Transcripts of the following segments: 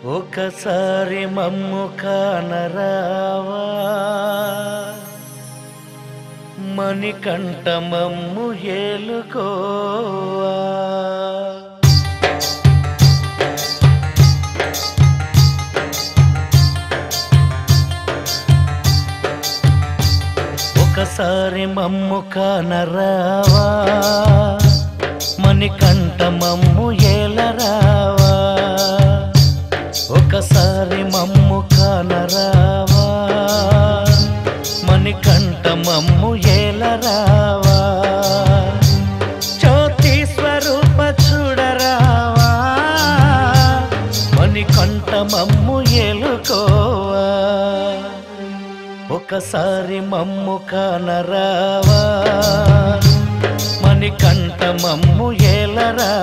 ఒకసారి మమ్ము కానరావా మణికంఠ మమ్ము ఏలుకోవా ఒకసారి మమ్ము కానరావా మణికంఠ మమ్ము ఏలరావా ఒకసారి మమ్ము కానరావా మణికంఠ మమ్ము ఏలరావా జ్యోతి స్వరూప చూడరావా మణికంఠ మమ్ము ఏలుకోవా ఒకసారి మమ్ము కానరావా మణికంఠ మమ్ము ఏలరావా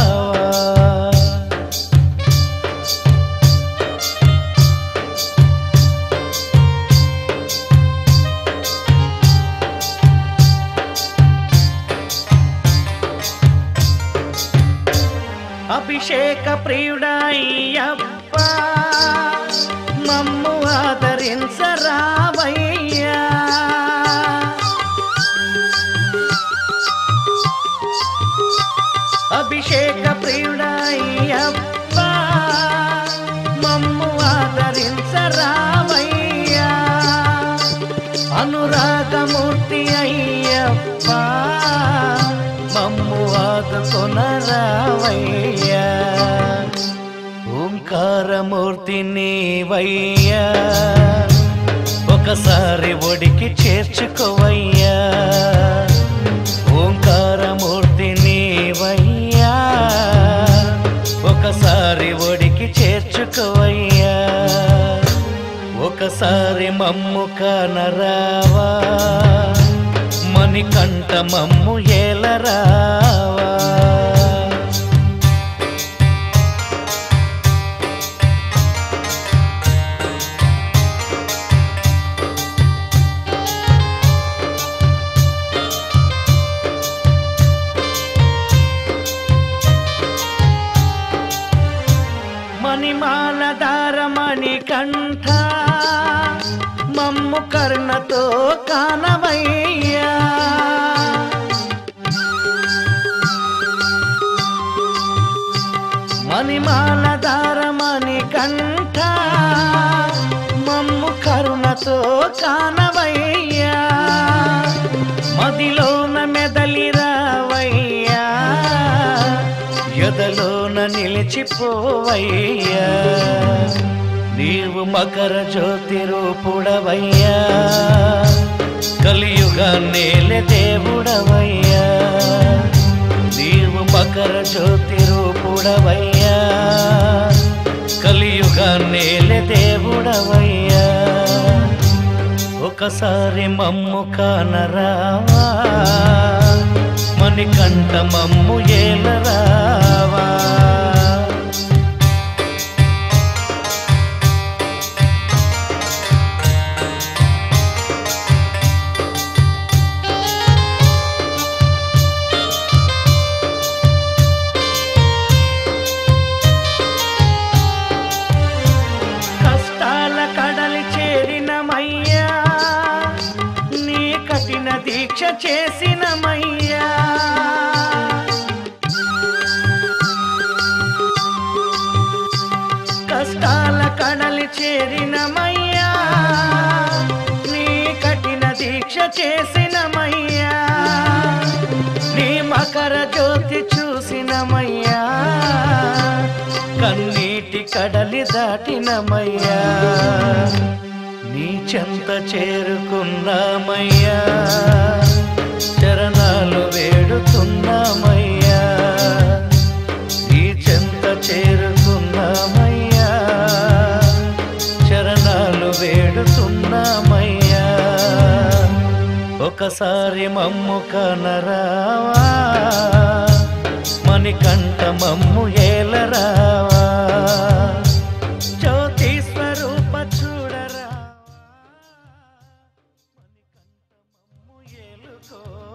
అభిషేక ప్రియుడాయ్యప్ప మమ్ము ఆదరించరావయ్యా అభిషేక ప్రియుడాయ్యప్ప మమ్ము ఆదరించరావయ్యా అనురాగమూర్తి అయ్యప్ప మమ్ము ఆదుకొనరావయ్యా ఓంకారమూర్తి నీవయ్యా ఒకసారి ఒడికి చేర్చుకోవయ్యా ఓంకారమూర్తి నీవయ్యా ఒకసారి ఒడికి చేర్చుకోవయ్యా ఒకసారి మమ్ము కానరావా మణికంఠ మమ్ము ఏలరావా మణిమాల దారమణి కంఠ మమ్ము కర్ణతో కానవయ్యా మణిమాల దారమణి కంఠ మమ్ము కరుణతో కానవయ్యా మదిలోన మెదలిరావయ్యా ఎదలోన నిలిచిపోవయ్యా నీవు మకర జ్యోతి రూపుడవయ్యా కలియుగా నేలె దేవుడవయ్యా నీవు మకర జ్యోతి రూపుడవయ్యా కలియుగా నేలె దేవుడవయ్యా ఒకసారి మమ్ము కానరావా మణికంఠ మమ్ము ఏలరావా కష్టాల కడలి చేరినమయ్యా నీ కఠిన దీక్ష చేసినమయ్యా కష్టాల కడలి చేరినమయ్యా నీ కఠిన దీక్ష చేసినమయ్యా నీ మకర జ్యోతి చూసినమయ్యా కన్నీటి కడలి దాటినమయ్యా నీ చెంత చేరుకున్నామయ్యా చరణాలు వేడుతున్నామయ్యా నీ చెంత చేరుకున్నామయ్యా చరణాలు వేడుతున్నామయ్యా ఒకసారి మమ్ము కనరావా మణికంఠ మమ్ము ఏలరావా జ్యోతి స్వరూప చూడరా మణికంఠ మమ్ము ఏలుకోవా